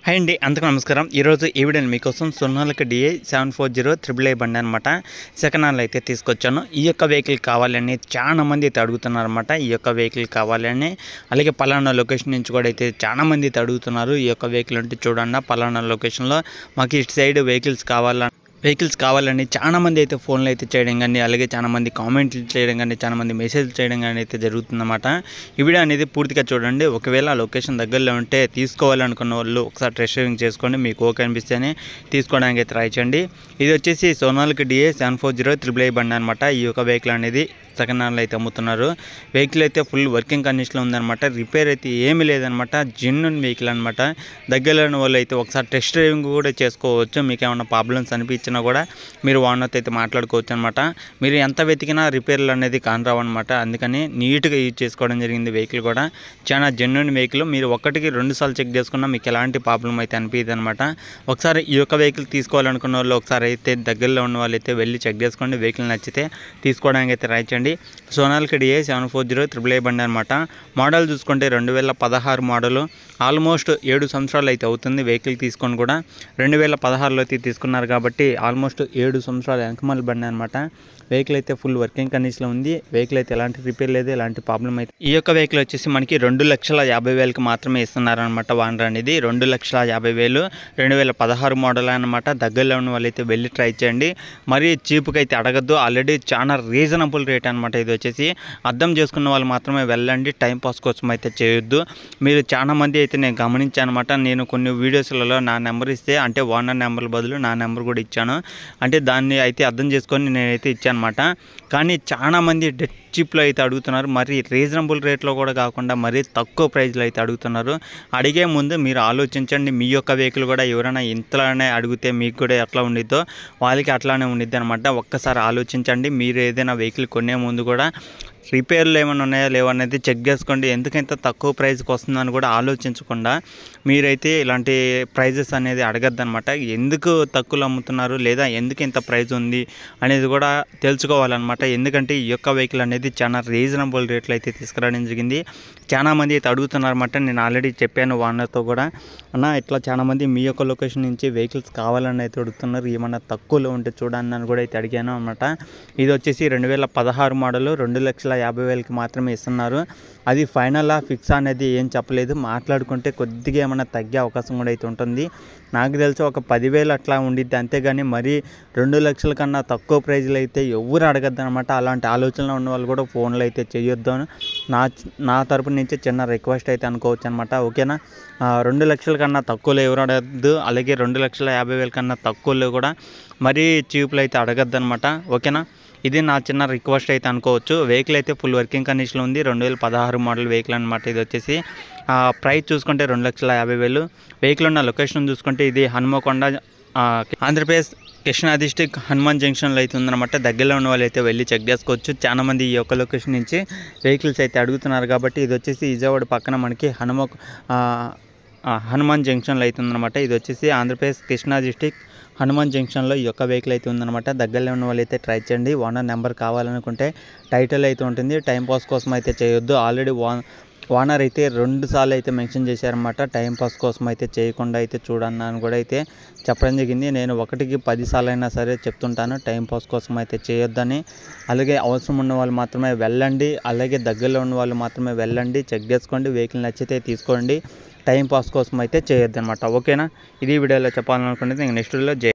hi అండి అందుకు నమస్కారం ఈరోజు ఈ వీడియోని మీకోసం Sonalika DI seven four zero triple I బండి అనమాట సెకండ్ హ్యాండ్లో అయితే తీసుకొచ్చాను ఈ యొక్క వెహికల్ కావాలని చాలా మంది అయితే అడుగుతున్నారన్నమాట ఈ యొక్క వెహికల్ కావాలని అలాగే పలానా లొకేషన్ నుంచి కూడా అయితే చాలా మంది అయితే అడుగుతున్నారు ఈ యొక్క వెహికల్ అంటే చూడండి పలానా లొకేషన్లో మాకు ఇటు సైడ్ వెహికల్స్ కావాలని వెహికల్స్ కావాలని చాలా మంది అయితే ఫోన్లు అయితే చేయడం కానీ అలాగే చాలా మంది కామెంట్లు చేయడం కానీ చాలా మంది మెసేజ్ చేయడం కానీ అయితే జరుగుతుందన్నమాట ఈ వీడియో అనేది పూర్తిగా చూడండి ఒకవేళ ఆ లొకేషన్ దగ్గరలో ఉంటే తీసుకోవాలనుకున్న వాళ్ళు ఒకసారి టెస్ట్ డ్రైవింగ్ చేసుకోండి మీకు ఓకే అనిపిస్తేనే తీసుకోవడానికి అయితే ట్రై చేయండి ఇది వచ్చేసి Sonalika DI seven four zero triple I బండి అనమాట ఈ యొక్క వెహికల్ అనేది సెకండ్ హ్యాండ్లో అయితే అమ్ముతున్నారు వెహికల్ అయితే ఫుల్ వర్కింగ్ కండిషన్లో ఉందన్నమాట రిపేర్ అయితే ఏమీ లేదనమాట జెన్యున్ వెహికల్ అనమాట దగ్గరలోని వాళ్ళు అయితే ఒకసారి టెస్ట్ డ్రైవింగ్ కూడా చేసుకోవచ్చు మీకు ఏమైనా ప్రాబ్లమ్స్ అనిపించినా కూడా మీరు ఓనర్తో అయితే మాట్లాడుకోవచ్చు అనమాట మీరు ఎంత వెతికినా రిపేర్లు అనేది కానరావు అనమాట అందుకని నీట్గా యూజ్ చేసుకోవడం జరిగింది వెహికల్ కూడా చాలా జెన్యున్ వెహికల్ మీరు ఒక్కటికి రెండు సార్లు చెక్ చేసుకున్నా మీకు ఎలాంటి ప్రాబ్లం అయితే అనిపించదు అనమాట ఒకసారి ఈ యొక్క వెహికల్ తీసుకోవాలనుకున్న వాళ్ళు ఒకసారి అయితే దగ్గరలో ఉన్న వాళ్ళు అయితే వెళ్ళి చెక్ చేసుకోండి వెహికల్ నచ్చితే తీసుకోవడానికి అయితే ట్రై చేయండి Sonalika DI seven four zero triple A బండి అనమాట మోడల్ చూసుకుంటే రెండు వేల పదహారు మోడలు ఆల్మోస్ట్ ఏడు సంవత్సరాలు అయితే అవుతుంది వెహికల్ తీసుకొని కూడా రెండు వేల పదహారులో అయితే తీసుకున్నారు కాబట్టి ఆల్మోస్ట్ ఏడు సంవత్సరాలు వెనకమల్ బండి అనమాట వెహికల్ అయితే ఫుల్ వర్కింగ్ కండిషన్లో ఉంది వెహికల్ అయితే ఎలాంటి రిపేర్ లేదు ఎలాంటి ప్రాబ్లం అయితే ఈ యొక్క వెహికల్ వచ్చేసి మనకి రెండు లక్షల యాభై వేలకు మాత్రమే ఇస్తున్నారనమాట వానర్ అనేది రెండు లక్షల యాభై వేలు రెండు వేల పదహారు మోడల్ అనమాట దగ్గరలో ఉన్న వాళ్ళైతే వెళ్ళి ట్రై చేయండి మరీ చీప్గా అయితే అడగద్దు ఆల్రెడీ చాలా రీజనబుల్ రేట్ అనమాట ఇది వచ్చేసి అర్థం చేసుకున్న వాళ్ళు మాత్రమే వెళ్ళండి టైం పాస్ కోసం అయితే చేయొద్దు మీరు చాలా మంది అయితే నేను గమనించాను అనమాట నేను కొన్ని వీడియోస్లలో నా నెంబర్ ఇస్తే అంటే ఓనర్ నెంబర్ బదులు నా నెంబర్ కూడా ఇచ్చాను అంటే దాన్ని అయితే అర్థం చేసుకొని నేనైతే ఇచ్చాను అనమాట కానీ చాలా మంది డెడ్ చీప్లో అయితే అడుగుతున్నారు మరి రీజనబుల్ రేట్లో కూడా కాకుండా మరీ తక్కువ ప్రైస్లో అయితే అడుగుతున్నారు అడిగే ముందు మీరు ఆలోచించండి మీ యొక్క వెహికల్ కూడా ఎవరైనా ఇంతలోనే అడిగితే మీకు కూడా ఎట్లా ఉండిద్దో వాళ్ళకి అట్లానే ఉండిద్ది అనమాట ఒక్కసారి ఆలోచించండి మీరు ఏదైనా వెహికల్ కొనే ముందు కూడా రిపేర్లు ఏమైనా ఉన్నాయా లేవనేది చెక్ చేసుకోండి ఎందుకు ఇంత తక్కువ ప్రైస్కి వస్తుందని కూడా ఆలోచించకుండా మీరైతే ఇలాంటి ప్రైజెస్ అనేది అడగద్దనమాట ఎందుకు తక్కువలో అమ్ముతున్నారు లేదా ఎందుకు ఇంత ప్రైస్ ఉంది అనేది కూడా తెలుసుకోవాలన్నమాట ఎందుకంటే ఈ యొక్క వెహికల్ అనేది చాలా రీజనబుల్ రేట్లో అయితే తీసుకురావడం జరిగింది చాలా మంది అయితే అడుగుతున్నారన్నమాట నేను ఆల్రెడీ చెప్పాను ఓనర్తో కూడా అన్న ఇట్లా చాలా మంది మీ యొక్క లొకేషన్ నుంచి వెహికల్స్ కావాలని అయితే అడుగుతున్నారు ఏమన్నా తక్కువలో ఉంటే చూడండి అని కూడా అయితే అడిగాను అనమాట ఇది వచ్చేసి రెండు వేల పదహారు మోడల్ రెండు లక్షల యాభై వేలకి మాత్రమే ఇస్తున్నారు అది ఫైనల్ ఫిక్స్ అనేది ఏం చెప్పలేదు మాట్లాడుకుంటే కొద్దిగా ఏమైనా తగ్గే అవకాశం కూడా అయితే ఉంటుంది నాకు తెలిసి ఒక పదివేలు అట్లా ఉండిద్ది అంతేగాని మరీ రెండు లక్షల కన్నా తక్కువ ప్రైజ్లో అయితే ఎవరు అడగద్దు అనమాట అలాంటి ఆలోచనలో ఉన్న వాళ్ళు కూడా ఫోన్లో అయితే చేయొద్దు అని నా నా తరపు నుంచి చిన్న రిక్వెస్ట్ అయితే అనుకోవచ్చు అనమాట ఓకేనా ఆ, రెండు లక్షల కన్నా తక్కువలో ఎవరు అడగద్దు అలాగే రెండు లక్షల యాభై వేల కన్నా తక్కువలో కూడా మరీ చీప్లో అయితే అడగద్దు అనమాట ఓకేనా ఇది నా చిన్న రిక్వెస్ట్ అయితే అనుకోవచ్చు వెహికల్ అయితే ఫుల్ వర్కింగ్ కండిషన్లో ఉంది రెండు వేల పదహారు మోడల్ వెహికల్ అనమాట ఇది వచ్చేసి ఆ, ప్రైస్ చూసుకుంటే రెండు లక్షల యాభై వేలు వెహికల్ ఉన్న లొకేషన్ చూసుకుంటే ఇది హనుమకొండ ఆ, ఆంధ్రప్రదేశ్ కృష్ణా డిస్టిక్ హనుమాన్ జంక్షన్లో అయితే ఉందన్నమాట దగ్గరలో ఉన్న వాళ్ళు అయితే వెళ్ళి చెక్ చేసుకోవచ్చు చాలా మంది ఈ యొక్క లొకేషన్ నుంచి వెహికల్స్ అయితే అడుగుతున్నారు కాబట్టి ఇది వచ్చేసి విజయవాడ పక్కన మనకి హనుమ ఆ, ఆ, హనుమాన్ జంక్షన్లో అయితే ఉందన్నమాట ఇది వచ్చేసి ఆంధ్రప్రదేశ్ కృష్ణా డిస్టిక్ హనుమాన్ జంక్షన్లో ఈ యొక్క వెహికల్ అయితే ఉందన్నమాట దగ్గరలో ఉన్న వాళ్ళు అయితే ట్రై చేయండి ఓనర్ నెంబర్ కావాలనుకుంటే టైటిల్ అయితే ఉంటుంది టైం పాస్ కోసం అయితే చేయొద్దు ఆల్రెడీ ఓన్ ఓనర్ అయితే రెండు సార్లు అయితే మెన్షన్ చేశారన్నమాట టైం పాస్ కోసం అయితే చేయకుండా అయితే చూడన్నా అని కూడా అయితే చెప్పడం జరిగింది నేను ఒకటికి పది సార్లు అయినా సరే చెప్తుంటాను టైం పాస్ కోసం అయితే చేయొద్దని అలాగే అవసరం ఉన్న వాళ్ళు మాత్రమే వెళ్ళండి అలాగే దగ్గరలో ఉన్న వాళ్ళు మాత్రమే వెళ్ళండి చెక్ చేసుకోండి వెహికల్ నచ్చితే తీసుకోండి టైం పాస్ కోసం అయితే చేయొద్దు అనమాట ఓకేనా ఇది వీడియోలో చెప్పాలనుకునేది నెక్స్ట్ వీడియోలో జై